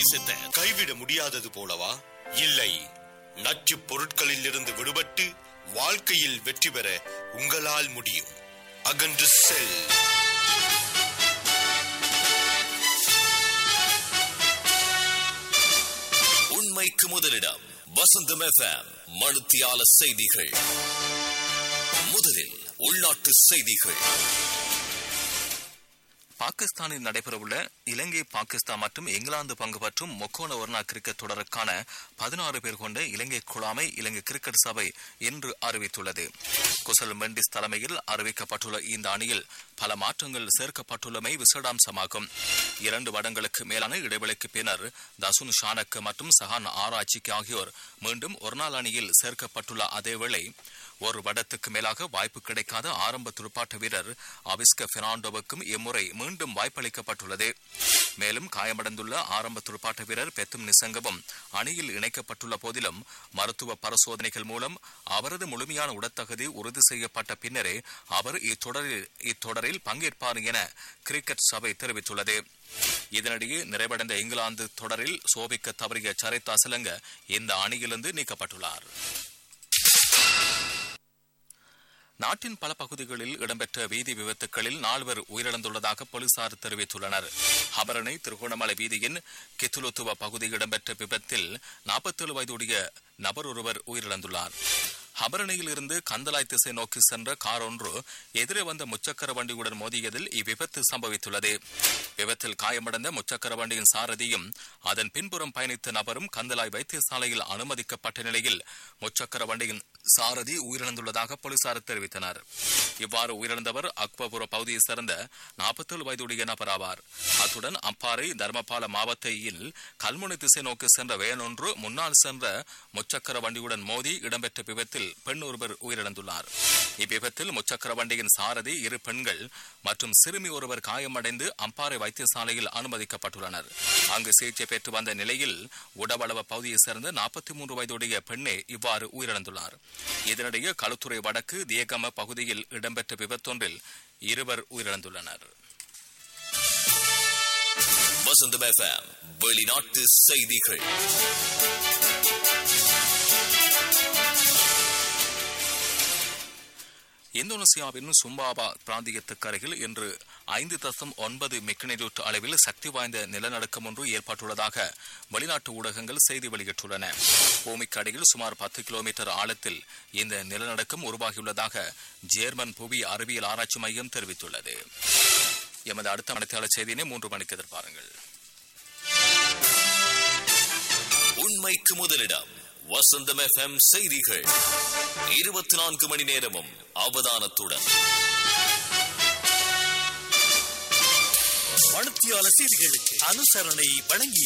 விஷத்தை கைவிட முடியாதது போலவா இல்லை நச்சு பொருட்களில் இருந்து விடுபட்டு வாழ்க்கையில் வெற்றி பெற உங்களால் முடியும் அகன்று செல் உண்மைக்கு முதலிடம் வசந்தம் எஃப்எம் மனுத்தியால செய்திகள் முதலில் உள்நாட்டு செய்திகள் பாகிஸ்தானில் நடைபெறவுள்ள இலங்கை பாகிஸ்தான் மற்றும் இங்கிலாந்து பங்கு பற்றும் முக்கோண ஒருநாள் கிரிக்கெட் தொடருக்கான பதினாறு பேர் கொண்ட இலங்கை குழாமை இலங்கை கிரிக்கெட் சபை இன்று அறிவித்துள்ளது குசல் மெண்டிஸ் தலைமையில் அறிவிக்கப்பட்டுள்ள இந்த அணியில் பல மாற்றங்கள் சேர்க்கப்பட்டுள்ளமை விசேடாம்சமாகும் இரண்டு வருடங்களுக்கு மேலான இடைவெளிக்கு பின்னர் தசுன் ஷானக் மற்றும் சஹான் ஆராய்ச்சிக்கு ஆகியோர் மீண்டும் ஒருநாள் அணியில் சேர்க்கப்பட்டுள்ள அதேவேளை ஒரு வருடத்துக்கு மேலாக வாய்ப்பு கிடைக்காத ஆரம்ப துடுப்பாட்ட வீரர் அபிஸ்க பெர்னாண்டோவுக்கும் இம்முறை மீண்டும் வாய்ப்பளிக்கப்பட்டுள்ளது மேலும் காயமடைந்துள்ள ஆரம்ப துடுப்பாட்ட வீரர் பெத்தும் நிசங்கவும் அணியில் இணைக்கப்பட்டுள்ள போதிலும் மருத்துவ பரிசோதனைகள் மூலம் அவரது முழுமையான உடற்தகுதி உறுதி செய்யப்பட்ட பின்னரே அவர் இத்தொடரில் இத்தொடரில் பங்கேற்பார் என கிரிக்கெட் சபை தெரிவித்துள்ளது இதனிடையே நிறைவடைந்த இங்கிலாந்து தொடரில் சோபிக்க தவறிய சரித் அசலங்க இந்த அணியிலிருந்து நீக்கப்பட்டுள்ளார் நாட்டின் பல பகுதிகளில் இடம்பெற்ற வீதி விபத்துகளில் நால்வர் உயிரிழந்துள்ளதாக போலீசார் தெரிவித்துள்ளனர் ஹபரணை திருகோணமலை வீதியின் கித்துலுத்துவ பகுதியில் இடம்பெற்ற விபத்தில் நாற்பத்தேழு வயதுடைய நபர் ஒருவர் உயிரிழந்துள்ளார் ஹபரணையில் இருந்து கந்தலாய் திசை நோக்கி சென்ற கார் ஒன்று எதிரே வந்த முச்சக்கர வண்டியுடன் மோதியதில் இவ்விபத்து சம்பவித்துள்ளது விபத்தில் காயமடைந்த முச்சக்கர வண்டியின் சாரதியும் அதன் பின்புறம் பயணித்த நபரும் கந்தலாய் வைத்தியசாலையில் அனுமதிக்கப்பட்ட நிலையில் முச்சக்கர வண்டியின் சாரதி உயிரிழந்துள்ளதாக போலீசார் தெரிவித்தனர் இவ்வாறு உயிரிழந்தவர் அக்பபுர பகுதியைச் சேர்ந்த நாற்பத்தேழு வயதுடைய நபர் ஆவார் அத்துடன் அப்பாறை தர்மபால மாவட்டத்தில் கல்முனை திசை நோக்கி சென்ற வேன் ஒன்று முன்னால் சென்ற முச்சக்கர வண்டியுடன் மோதி இடம்பெற்ற விபத்தில் பெண் ஒருவர் உயிரிழந்துள்ளார் இவ்விபத்தில் முச்சக்கர வண்டியின் சாரதி இரு பெண்கள் மற்றும் சிறுமி ஒருவர் காயமடைந்து அம்பாறை வைத்தியசாலையில் அனுமதிக்கப்பட்டுள்ளனர் அங்கு சிகிச்சை பெற்று வந்த நிலையில் உடவளவ பகுதியைச் சேர்ந்த நாற்பத்தி மூன்று வயதுடைய பெண்ணே இவ்வாறு உயிரிழந்துள்ளார் இதனிடையே களுத்துறை வடக்கு தியகம பகுதியில் இடம்பெற்ற விபத்தொன்றில் இருவர் உயிரிழந்துள்ளனர் வசந்தம் எஃப்எம் வெளிநாட்டு செய்திகள் இந்தோனேசியாவின் சும்பாபா பிராந்தியத்துக்கு அருகில் இன்று ஐந்து தசம் ஒன்பது மெக்னிடியூட் அளவில் சக்தி வாய்ந்த நிலநடுக்கம் ஒன்று ஏற்பட்டுள்ளதாக வெளிநாட்டு ஊடகங்கள் செய்தி வெளியிட்டுள்ளன பூமிக்கு அடியில் சுமார் பத்து கிலோமீட்டர் ஆழத்தில் இந்த நிலநடுக்கம் உருவாகியுள்ளதாக ஜேர்மன் புவி அறிவியல் ஆராய்ச்சி மையம் தெரிவித்துள்ளது எமது அடுத்த மணித்தாளர் செய்தியினை மூன்று மணிக்கு எதிர்பாருங்கள் உண்மைக்கு முதலிடம் வசந்தம் எஃப்எம் செய்திகள் இருபத்தி நான்கு மணி நேரமும் அவதானத்துடன் மணத்தியால செய்திகளுக்கு அனுசரணை வழங்கி